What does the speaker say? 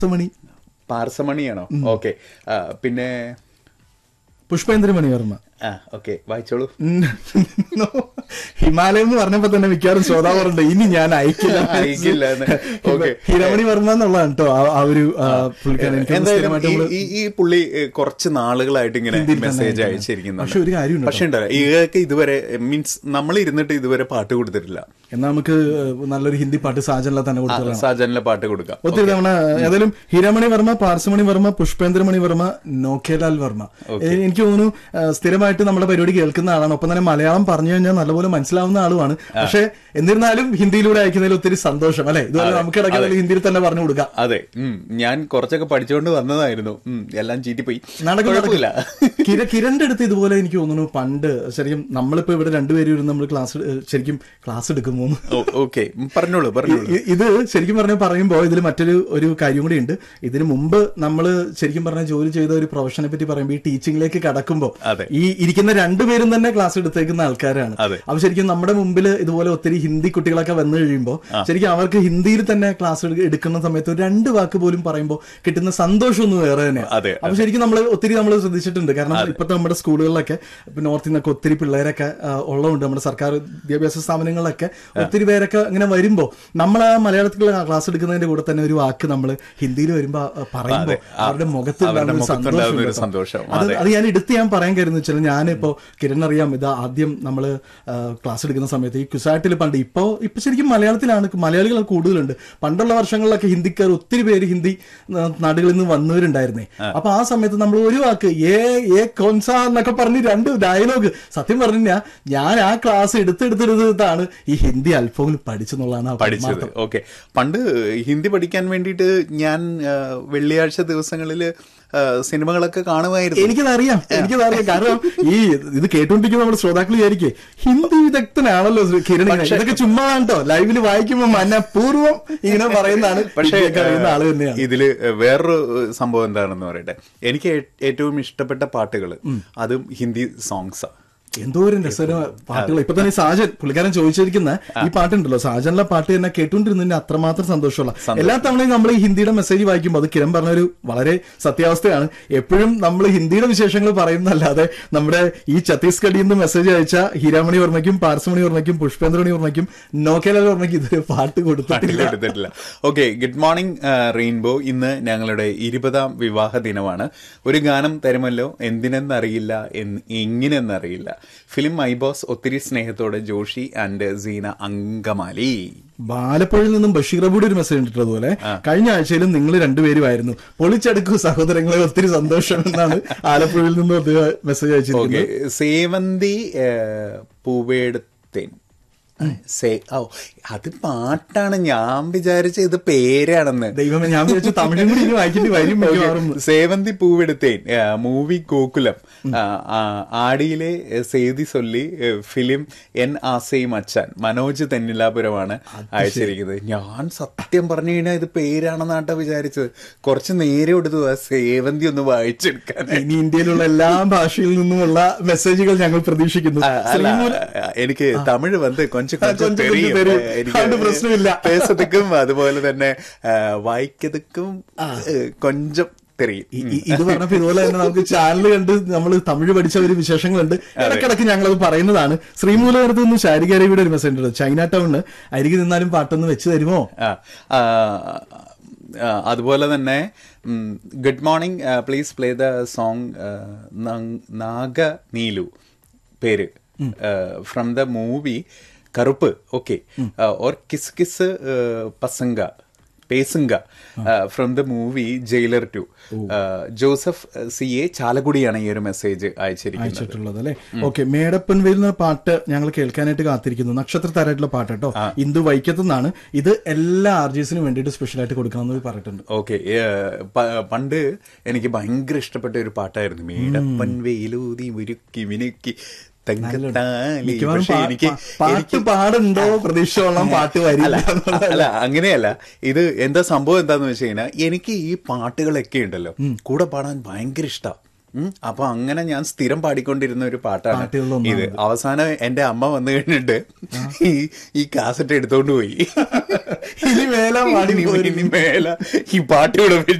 മണി പാർസമണിയാണോ okay പിന്നെ പുഷ്പേന്ദ്ര മണിവർമ്മ ആ okay വായിച്ചോളൂ ഉം. ഹിമാലയം എന്ന് പറഞ്ഞപ്പോ തന്നെ മിക്കവാറും ശ്രോതാവുണ്ട് ഇനി ഞാൻ അയക്കില്ല അയക്കില്ല എന്ന്. Okay. ഹിരമണി വർമ്മ എന്നുള്ളതാണ് കേട്ടോ ആ- ആ ഒരു ആ, പുള്ളിക്കാരൻ എനിക്ക് തോന്നുന്നു എന്തായാലും സ്ഥിരമായിട്ട് ഈ- നമ്മള് ഈ ഈ പുള്ളി ഏ, കുറച്ച് നാളുകളായിട്ട് ഇങ്ങനെ ഹിന്ദിയിൽ തന്നെ മെസ്സേജ് അയക്കുന്നത്. അയച്ചിരിക്കുന്നുണ്ട് പക്ഷെ ഒരു കാര്യമുണ്ട് പക്ഷെ ഉണ്ടല്ലോ ഇതൊക്കെ ഇതുവരെ മീൻസ് നമ്മൾ ഇരുന്നിട്ട് ഇതുവരെ പാട്ട് കൊടുത്തിട്ടില്ല എന്നാ നമുക്ക് നല്ലൊരു ഹിന്ദി പാട്ട് സാജനിലെ തന്നെ കൊടുത്തതാണ് സാജനിലെ പാട്ട് കൊടുക്കാം ഒത്തിരി തവണ ഏതായാലും ഹീരാമണി വർമ്മ പാർസമണി വർമ്മ പുഷ്പേന്ദ്രമണി വർമ്മ നോക്കേലാൽ വർമ്മ ഏ, എനിക്ക് തോന്നുന്നു ആ, സ്ഥിരമായിട്ട് നമ്മുടെ പരിപാടി കേൾക്കുന്ന ആളാണ് ഒപ്പം തന്നെ മലയാളം പറഞ്ഞു കഴിഞ്ഞാൽ നല്ലപോലെ മനസ്സിലാവുന്ന ആളുമാണ് പക്ഷെ എന്നിരുന്നാലും ഹിന്ദിയിലൂടെ അയക്കുന്നതിൽ ഒത്തിരി സന്തോഷം അല്ലെ ഇതുപോലെ നമുക്ക് ഇടയ്ക്ക് ഹിന്ദിയിൽ തന്നെ പറഞ്ഞു കൊടുക്കാം അതെ ഉം. ഞാൻ കുറച്ചൊക്കെ പഠിച്ചുകൊണ്ട് വന്നതായിരുന്നു ഉം. എല്ലാം ചീറ്റിപ്പോയി നടക്കും കുഴപ്പമില്ല നടക്കും. കിര കിരണിന്റെ അടുത്ത് ഇതുപോലെ എനിക്ക് തോന്നുന്നു പണ്ട് ശരിക്കും നമ്മളിപ്പോ ഇവിടെ രണ്ടുപേരും ഇരുന്ന് നമ്മൾ ക്ലാസ് ശരിക്കും ക്ലാസ് എടുക്കുന്നു ഓക്കെ പറഞ്ഞോളൂ പറഞ്ഞോളൂ ഇ- ഇത് ശരിക്കും പറഞ്ഞ പറയുമ്പോൾ ഇതിൽ മറ്റൊരു ഒരു കാര്യം കൂടി ഉണ്ട് ഇതിനു മുമ്പ് നമ്മൾ ശരിക്കും പറഞ്ഞ ജോലി ചെയ്ത ഒരു പ്രൊഫഷനെ പറ്റി പറയുമ്പോൾ ഈ ടീച്ചിങ്ങിലേക്ക് കടക്കുമ്പോൾ അതെ. ഈ ഇരിക്കുന്ന രണ്ടുപേരും തന്നെ ക്ലാസ് എടുത്തേക്കുന്ന ആൾക്കാരാണ് അതെ. അപ്പൊ ശരിക്കും നമ്മുടെ മുമ്പിൽ ഇതുപോലെ ഒത്തിരി ഹിന്ദി കുട്ടികളൊക്കെ വന്നു കഴിയുമ്പോൾ ശരിക്കും അവർക്ക് ഹിന്ദിയിൽ തന്നെ ക്ലാസ് എടുക്കുന്ന സമയത്ത് ഒരു രണ്ട് വാക്ക് പോലും പറയുമ്പോൾ കിട്ടുന്ന സന്തോഷം ഒന്ന് വേറെ തന്നെയാണ് അതെ, അപ്പൊ ശരിക്കും നമ്മൾ ഒത്തിരി നമ്മൾ ശ്രദ്ധിച്ചിട്ടുണ്ട് കാരണം ഇപ്പോഴത്തെ നമ്മുടെ സ്കൂളുകളിലൊക്കെ ഇപ്പൊ നോർത്തിൽ നിന്നൊക്കെ ഒത്തിരി പിള്ളേരൊക്കെ ആ, ഉള്ളതുണ്ട് നമ്മുടെ സർക്കാർ വിദ്യാഭ്യാസ സ്ഥാപനങ്ങളിലൊക്കെ ഒത്തിരി പേരൊക്കെ ഇങ്ങനെ വരുമ്പോൾ നമ്മൾ ആ മലയാളത്തിൽ ക്ലാസ് എടുക്കുന്നതിന്റെ കൂടെ തന്നെ ഒരു വാക്ക് നമ്മൾ ഹിന്ദിയിൽ വരുമ്പോൾ പറയുമ്പോൾ ആ, അവരുടെ മുഖത്ത് അവരുടെ ഉണ്ടാകുന്ന ഒരു മുഖത്തുണ്ടാകുന്ന ഒരു സന്തോഷം സന്തോഷം, അത് അതെ. അത് ഞാൻ എടുത്ത് ഞാൻ പറയാൻ കരുതുന്ന വെച്ചാൽ ഞാനിപ്പോ കിരൺ അറിയാം ഇത് ആദ്യം നമ്മൾ ക്ലാസ് എടുക്കുന്ന സമയത്ത് ഈ കുസാറ്റിൽ പണ്ട് ഇപ്പോ ഇപ്പൊ ശരിക്കും മലയാളത്തിലാണ് മലയാളികൾ കൂടുതലുണ്ട് പണ്ടുള്ള വർഷങ്ങളിലൊക്കെ ഹിന്ദിക്കാർ ഒത്തിരി പേര് ഹിന്ദി ആ, നാടുകളിൽ നിന്ന് വന്നവരുണ്ടായിരുന്നേ അപ്പൊ ആ സമയത്ത് നമ്മൾ ഒരു വാക്ക് ഏ ഏ കോൻസ എന്നൊക്കെ പറഞ്ഞ് രണ്ട് ഡയലോഗ് സത്യം പറഞ്ഞു കഴിഞ്ഞാൽ ഞാൻ ആ ക്ലാസ് എടുത്തെടുത്തെടുത്താണ് ഈ ഹിന്ദി അല്പമെങ്കിലും പഠിച്ചെന്നുള്ളതാണ് ആ പഠിച്ചത് പരമാർത്ഥം. ഓക്കെ പണ്ട് ഹിന്ദി പഠിക്കാൻ വേണ്ടിയിട്ട് ഞാൻ ആ, വെള്ളിയാഴ്ച ദിവസങ്ങളിൽ സിനിമകളൊക്കെ കാണുമായിരുന്നു എനിക്കതറിയാം എനിക്കതറിയാം കാരണം ഈ ഇത് കേട്ടോണ്ടിരിക്കുന്ന നമ്മുടെ ശ്രോതാക്കൾ വിചാരിക്കേ ഹിന്ദി വിദഗ്ധനാണല്ലോ കിരൺ ഇങ്ങനെ. ഇതൊക്കെ ചുമ്മാ കേട്ടോ ലൈവിൽ വായിക്കുമ്പോൾ മനഃപൂർവ്വം ഇങ്ങനെ പറയുന്നതാണ് പക്ഷേ ഹിന്ദിയൊക്കെ അറിയുന്ന ആള് തന്നെയാണ് ഇതില് വേറൊരു സംഭവം എന്താണെന്ന് പറയട്ടെ എനിക്ക് ഏ- ഏറ്റവും ഇഷ്ടപ്പെട്ട പാട്ടുകൾ അതും ഹിന്ദി സോങ്സാ എന്തോരം രസകരമായ പാട്ടുകൾ ഇപ്പൊ തന്നെ സാജൻ പുള്ളിക്കാരൻ ചോദിച്ചിരിക്കുന്ന ഈ പാട്ടുണ്ടല്ലോ സാജനിലെ പാട്ട് തന്നെ കേട്ടുകൊണ്ടിരുന്നതിന് അത്രമാത്രം സന്തോഷമുള്ള എല്ലാ തവണയും നമ്മൾ ഈ ഹിന്ദിയുടെ മെസ്സേജ് വായിക്കുമ്പോൾ അത് കിരൺ പറഞ്ഞ ഒരു വളരെ സത്യാവസ്ഥയാണ് എപ്പോഴും നമ്മൾ ഹിന്ദിയുടെ വിശേഷങ്ങൾ പറയുന്നല്ലാതെ നമ്മുടെ ഈ ഛത്തീസ്ഗഡിൽ നിന്ന് മെസ്സേജ് അയച്ച ഹീരാമണി വർമ്മയ്ക്കും പാർസമണി വർമ്മയ്ക്കും പുഷ്പേന്ദ്രമണി വർമ്മയ്ക്കും നോക്കേലാൽ വർമ്മയ്ക്കും ഇതൊരു പാട്ട് കൊടുത്തിട്ടില്ല എടുത്തിട്ടില്ല ഓക്കെ ഗുഡ് മോർണിംഗ് റെയിൻബോ ഇന്ന് ഞങ്ങളുടെ ഇരുപതാം വിവാഹ ദിനമാണ് ഒരു ഗാനം തരുമല്ലോ എന്തിനെന്നറിയില്ല എന്ന് എങ്ങനെന്നറിയില്ല ഫിലിം മൈ ബോസ് ഒത്തിരി സ്നേഹത്തോടെ ജോഷി ആൻഡ് സീന അങ്കമാലി ബാലപ്പുഴയിൽ നിന്നും ബഷീർ അബൂടി ഒരു മെസ്സേജ് ഇട്ടിട്ടതുപോലെ കഴിഞ്ഞ ആഴ്ചയിലും നിങ്ങൾ രണ്ടുപേരുമായിരുന്നു പൊളിച്ചെടുക്കൂ സഹോദരങ്ങളെ ഒത്തിരി സന്തോഷം എന്നാണ് ആലപ്പുഴയിൽ നിന്നും അദ്ദേഹം മെസ്സേജ് അയച്ചിരിക്കുന്നത് ഓക്കെ സേവന്തി ഏഹ്, പൂവേടുത്തേൻ സേ ഓ അത് പാട്ടാണ് ഞാൻ വിചാരിച്ച ഇത് പേരാണെന്ന് ദൈവമേ ഞാൻ വിചാരിച്ചു തമിഴും കൂടി ഇനി വായിക്കേണ്ടി വരും മിക്കവാറും സേവന്തി പൂവെടുത്തേൻ മൂവി ഗോകുലം ആ, ആ, ആടിയിലെ സേതി സൊല്ലി ഫിലിം എൻ ആസയും അച്ഛൻ മനോജ് തെന്നിലാപുരമാണ് അയച്ചിരിക്കുന്നത് ഞാൻ സത്യം പറഞ്ഞു കഴിഞ്ഞാൽ ഇത് പേരാണെന്നാട്ടാ വിചാരിച്ചത് കുറച്ച് നേരെ എടുത്തു ആ സേവന്തി ഒന്ന് വായിച്ചെടുക്കാൻ ഇനി ഇന്ത്യയിലുള്ള എല്ലാ ഭാഷയിൽ നിന്നുമുള്ള മെസ്സേജുകൾ ഞങ്ങൾ പ്രതീക്ഷിക്കുന്നു ആ, അല്ല എനിക്ക് തമിഴ് വന്ന് കൊഞ്ച് ആ, കൊഞ്ച് കൊഞ്ച് തെറിയും തെറിയും. എനിക്ക് അതുകൊണ്ട് പ്രശ്നമില്ല. പേസതുക്കും അതുപോലെ തന്നെ ആ, വായിക്കതുക്കും ഏ, കൊഞ്ചം തെറിയും ഇ- ഇ- ഇത് പറഞ്ഞപ്പോ ഇതുപോലെ തന്നെ നമുക്ക് ചാനൽ കണ്ട് നമ്മൾ തമിഴ് പഠിച്ച ഒരു വിശേഷങ്ങളുണ്ട് ഇടക്കിടക്ക് ഞങ്ങൾ അത് പറയുന്നതാണ് ശ്രീമൂലകരത്ത് നിന്ന് ശാരിക രവിയുടെ ഒരു മെസ്സേജ് ഉണ്ട് ചൈന ടൗണിന് അരികെ നിന്നാലും പാട്ടൊന്ന് വെച്ച് തരുമോ ആ, ആ, ആ, അതുപോലെ തന്നെ good morning please play the song നാഗ നീലു പേര് from the movie Karuppu okay or kiss kiss പസംഗ പേസുങ്ക from the movie Jailer to Joseph C A ചാലക്കുടിയാണ് ഈ ഒരു മെസ്സേജ് അയച്ചിരിക്കുന്നത് അയച്ചിട്ടുള്ളത് അല്ലെ ഓക്കെ മേടപ്പൻ വരുന്ന പാട്ട് ഞങ്ങൾ കേൾക്കാനായിട്ട് കാത്തിരിക്കുന്നു നക്ഷത്ര താരായിട്ടുള്ള പാട്ട് കേട്ടോ ഇന്ദു വൈക്കത്തുനിന്നാണ് ഇത് എല്ലാ ആർജിസിനും വേണ്ടിയിട്ട് സ്പെഷ്യൽ ആയിട്ട് കൊടുക്കണമെന്ന് പറഞ്ഞിട്ടുണ്ട് ഓക്കെ പണ്ട് എനിക്ക് ഭയങ്കര ഇഷ്ടപ്പെട്ട ഒരു പാട്ടായിരുന്നു മേടപ്പൻ വെയിലൂതി ഉരുക്കി മിനുക്കി തങ്കത്താലി മിക്കവാറും പക്ഷെ പാ- എനിക്ക് പാ- പാട്ട് പാടുണ്ടോ പ്രതീക്ഷയോളം പാട്ട് വരില്ല അല്ല എന്നുള്ളത്. അല്ല അങ്ങനെയല്ല ഇത് എന്താ സംഭവം എന്താന്ന് വെച്ച് കഴിഞ്ഞാൽ എനിക്ക് ഈ പാട്ടുകളൊക്കെ ഉണ്ടല്ലോ കൂടെ പാടാൻ ഭയങ്കര ഇഷ്ടം ഉം. അപ്പൊ അങ്ങനെ ഞാൻ സ്ഥിരം പാടിക്കൊണ്ടിരുന്ന ഒരു പാട്ടാണ് പാട്ടുകളിലൊന്നാണ് ഇത് അവസാനം എന്റെ അമ്മ വന്നു കഴിഞ്ഞിട്ട് ഈ ഈ കാസറ്റ് എടുത്തോണ്ട് പോയി ഇനി മേലെ പാടി ഇനി- പോരുത്. ഇനി മേല ഈ പാട്ട് ഇവിടെ